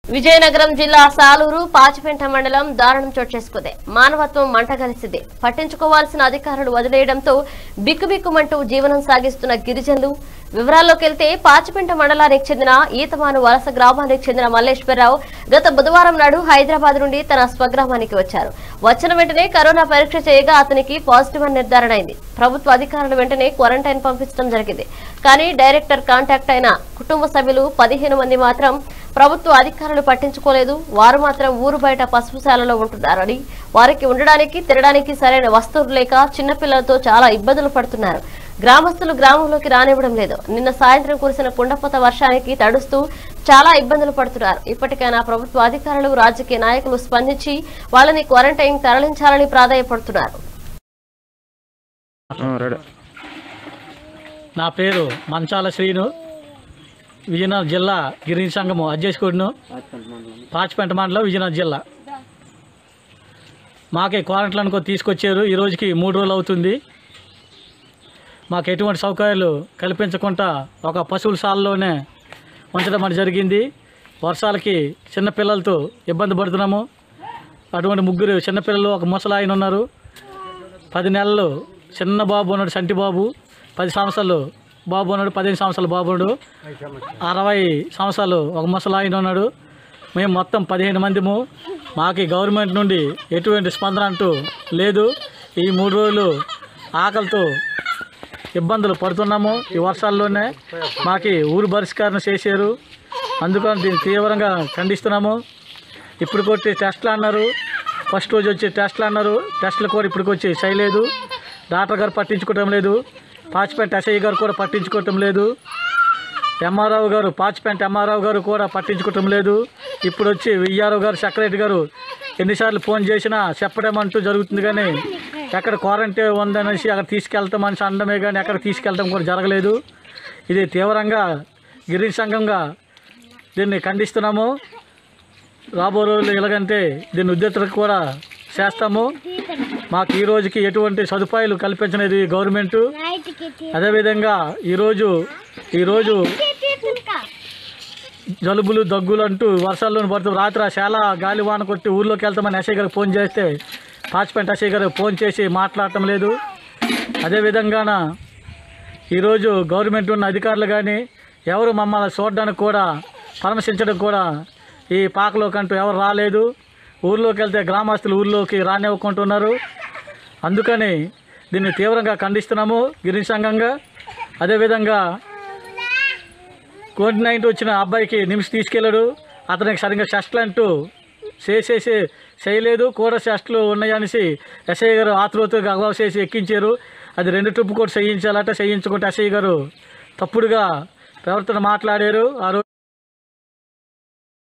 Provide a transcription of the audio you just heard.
విజయనగరం జిల్లా సాలూరు పాచిపెంట మండలం దారుణం చోటు చేసుకుంది మానవత్వం మంటగలిసింది పట్టించుకోవాల్సిన అధికారులు వదిలేయడంతో బిక్కుబిక్కుమంటూ జీవనం సాగిస్తున్న గిరిజనులు వివరాల్లోకి వెళ్తే పాచిపెంట మండలానికి చెందిన ఈతమాను వలస గ్రామానికి చెందిన మల్లేశ్వరరావు గత బుధవారం నాడు హైదరాబాద్ నుండి తన స్వగ్రామానికి వచ్చారు వచ్చిన వెంటనే కరోనా పరీక్ష చేయగా అతనికి పాజిటివ్ అని నిర్ధారణ అయింది ప్రభుత్వ అధికారులు వెంటనే క్వారంటైన్ పంపించడం జరిగింది కానీ డైరెక్టర్ కాంటాక్ట్ అయిన కుటుంబ సభ్యులు పదిహేను మంది మాత్రం ప్రభుత్వ అధికారులు పట్టించుకోలేదు వారు మాత్రం ఊరు బయట పసుపుశాలలో ఉంటున్నారని వారికి ఉండడానికి తినడానికి సరైన వస్తువులు లేక చిన్నపిల్లలతో చాలా ఇబ్బందులు పడుతున్నారు గ్రామస్తులు గ్రామంలోకి రానివ్వడం లేదు నిన్న సాయంత్రం కురిసిన కుండపోత వర్షానికి తడుస్తూ చాలా ఇబ్బందులు పడుతున్నారు ఇప్పటికైనా ప్రభుత్వ అధికారులు రాజకీయ నాయకులు స్పందించి వాళ్ళని క్వారంటైన్ తరలించాలని ప్రాధాయపడుతున్నారు రెడీ నా పేరు మంచాల శ్రీను విజయనగరం జిల్లా గిరిజన సంఘము అధ్యక్షుడును పాచిపెంట మండలం విజయనగరం జిల్లా మాకే క్వారంటైన్కు తీసుకొచ్చారు ఈ రోజుకి మూడు రోజులు అవుతుంది మాకు ఎటువంటి సౌకర్యాలు కల్పించకుండా ఒక పశువుల సాలలోనే ఉంచడం అని జరిగింది వర్షాలకి చిన్నపిల్లలతో ఇబ్బంది పడుతున్నాము అటువంటి ముగ్గురు చిన్నపిల్లలు ఒక ముసలాయన ఉన్నారు పది నెలలు చిన్న బాబు ఉన్నాడు సంటి బాబు పది సంవత్సరాలు బాబు ఉన్నాడు పదిహేను సంవత్సరాలు బాబు ఉన్నాడు అరవై సంవత్సరాలు ఒక ముసలాయన ఉన్నాడు మేము మొత్తం పదిహేను మందిము మాకు ఈ గవర్నమెంట్ నుండి ఎటువంటి స్పందన అంటూ లేదు ఈ మూడు రోజులు ఆకలితో ఇబ్బందులు పడుతున్నాము ఈ వర్షాల్లోనే మాకు ఊరు బహిష్కరణ చేశారు అందుకని దీన్ని తీవ్రంగా ఖండిస్తున్నాము ఇప్పుడు కొట్టి టెస్ట్లు అన్నారు ఫస్ట్ రోజు వచ్చి టెస్ట్లు అన్నారు టెస్ట్లు కూడా ఇప్పటికి వచ్చి చేయలేదు డాక్టర్ గారు పట్టించుకోవటం లేదు పాచిపెంట ఎస్ఐ గారు కూడా పట్టించుకోవటం లేదు ఎంఆర్ఓ గారు పాచిపెంట ఎంఆర్ఓ గారు కూడా పట్టించుకోవటం లేదు ఇప్పుడు వచ్చి విఆర్ఓ గారు సెక్రటరీ గారు ఎన్నిసార్లు ఫోన్ చేసినా చెప్పడం అంటూ జరుగుతుంది కానీ ఎక్కడ క్వారంటైన్ ఉందనేసి అక్కడ తీసుకెళ్తాం మనిషి అనడమే కానీ ఎక్కడ తీసుకెళ్తాం కూడా జరగలేదు ఇది తీవ్రంగా గిరిజన సంఘంగా దీన్ని ఖండిస్తున్నాము రాబో రోజులు ఎలాగంటే దీన్ని ఉద్యోగులకు కూడా చేస్తాము మాకు ఈ రోజుకి ఎటువంటి సదుపాయాలు కల్పించలేదు ఈ గవర్నమెంట్ అదేవిధంగా ఈరోజు ఈరోజు జలుబులు దగ్గులు అంటూ వర్షాల్లోని పడుతూ రాత్రి ఆ చాలా గాలి వాన కొట్టి ఊర్లోకి వెళ్తామని ఎస్ఐ గారికి ఫోన్ చేస్తే పాచిపెంట ఎస్ఐ గారు ఫోన్ చేసి మాట్లాడటం లేదు అదేవిధంగాన ఈరోజు గవర్నమెంట్ ఉన్న అధికారులు కానీ ఎవరు మమ్మల్ని చూడడానికి కూడా పరామర్శించడం కూడా ఈ పాకలోకి అంటూ ఎవరు రాలేదు ఊర్లోకి వెళ్తే గ్రామస్తులు ఊర్లోకి రానివ్వకుంటున్నారు అందుకని దీన్ని తీవ్రంగా ఖండిస్తున్నాము గిరిజన సంఘంగా అదేవిధంగా కోవిడ్ నైన్టీన్ వచ్చిన అబ్బాయికి నిమిషం తీసుకెళ్ళాడు అతనికి సరిగ్గా టెస్ట్లు అంటూ చేసేసి చేయలేదు కూడా టెస్టులు ఉన్నాయనేసి ఎస్ఐ గారు ఆతురతుగా అగవావ చేసి ఎక్కించారు అది రెండు ట్రిప్ కూడా చేయించాలట చేయించుకుంటే ఎస్ఐ గారు తప్పుడుగా ప్రవర్తన మాట్లాడారు ఆ రోజు